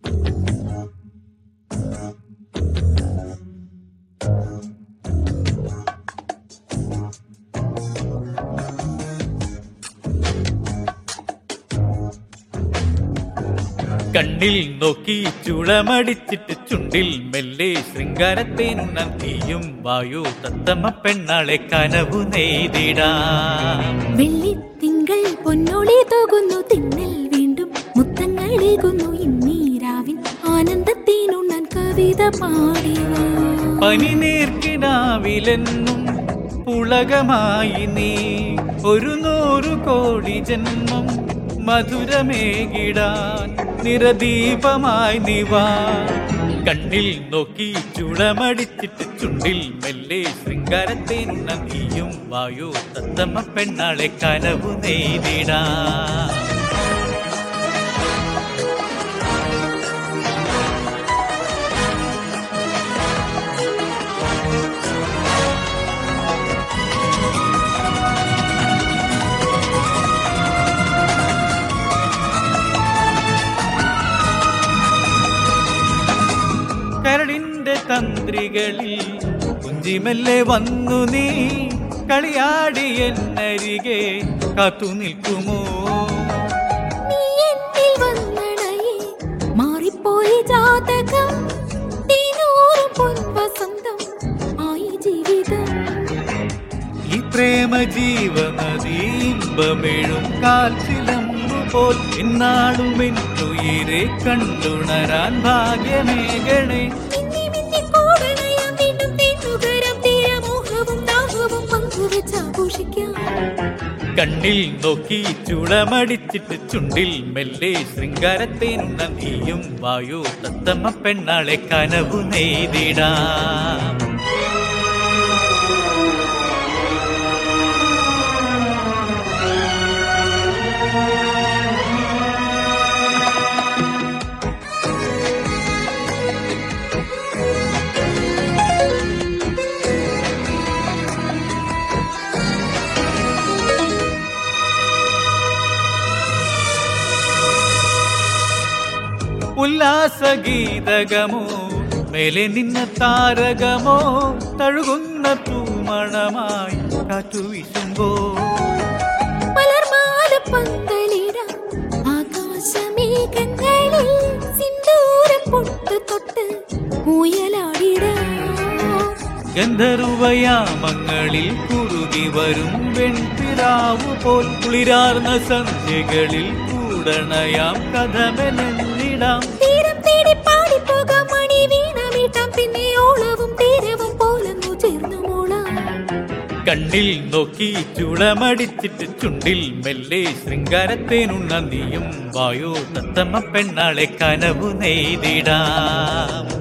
കണ്ണിൽ നോക്കി ചുളമടിച്ചിട്ട് ചുണ്ടിൽ മെല്ലെ ശൃംഗാരത്തേനുണ്ണാൻ തീയും വായു തത്തമ്മ പെണ്ണാളെ കനവു നെയ്തിടാം വെള്ളിത്തിങ്കൾ പൊന്നോളി തോകുന്നു തിന്നൽ വീണ്ടും മുത്തങ്ങളേകുന്നു ഇന്നീരാവിൻ ആനന്ദത്തിനുണ്ണാൻ കവിത പാടിവാ പനിനീർക്കിനാവിലെന്നും പുളകമായി നീ ഒരു നൂറു കോടി ജന്മം മധുരമേകിടാൻ നിറദീപമായി നിവാ കണ്ണിൽ നോക്കി ചുളമടിച്ചിട്ട് ചുണ്ടിൽ മെല്ലെ ശൃംഗാരത്തേനുണ്ണ നീയും വായു തത്തമ്മ പെണ്ണാളെ കനവു നെയ്തിടാം കരടിന്റെ തന്ത്രികളിൽ കുഞ്ചിമെല്ലെ വന്നു നീ കളിയാടി എന്നരികെ കാത്തു നിൽക്കുമോ നീ എന്നിൽ വന്നണയെ മാറിപ്പോയി ജാതകം തീനൂറ് പൊൻവസന്തം ആയി ജീവിതം ഈ പ്രേമ ജീവനദീമ്പമെഴും കാൽച്ചിലമ്പു പോൽ എന്നാളും എന്നുയിരെ കണ്ടുണരാൻ ഭാഗ്യമേകണേ മിന്നി മിന്നി കൂടണയാം വീണ്ടും വീണ്ടുകരം തീരമോഹവും ദാഹവും പങ്കുവെച്ച് ആഘോഷിക്കാം കണ്ണിൽ നോക്കി ചുളമടിച്ചിട്ട് ചുണ്ടിൽ മെല്ലെ ശൃംഗാരത്തേനുണ്ണ നീയും വായു തത്തമ്മ പെണ്ണാളെ കനവു നെയ്തിടാം ഉല്ലാസഗീതകമോ മേലെ നിന്ന താരകമോ തഴുകുന്ന തൂമണമായി കാറ്റു വീശുമ്പോ മലർമാല പന്തലിടാം ആകാശമേഘങ്ങളിൽ സിന്ദൂര പൊട്ട് തൊട്ട് മുയലാടിടാം ഗന്ധർവയാമങ്ങളിൽ കുറുകി വരും വെൺപിറാവു പോൽ കുളിരാർന്ന സന്ധ്യകളിൽ കൂടണയാം കഥമെന്നിടാം തീരം തേടി പാടിപ്പോകാം മണി വീണ വീട്ടാം പിന്നെ ഓളവും തീരവും പോലങ്ങു ചേർന്നു മോളാം കണ്ണിൽ നോക്കി ചുളമടിച്ചിട്ട് ചുണ്ടിൽ മെല്ലെ ശൃംഗാരത്തേനുണ്ണ നീയും വായോ തത്തമ്മ പെണ്ണാളെ കനവു നെയ്തിടാം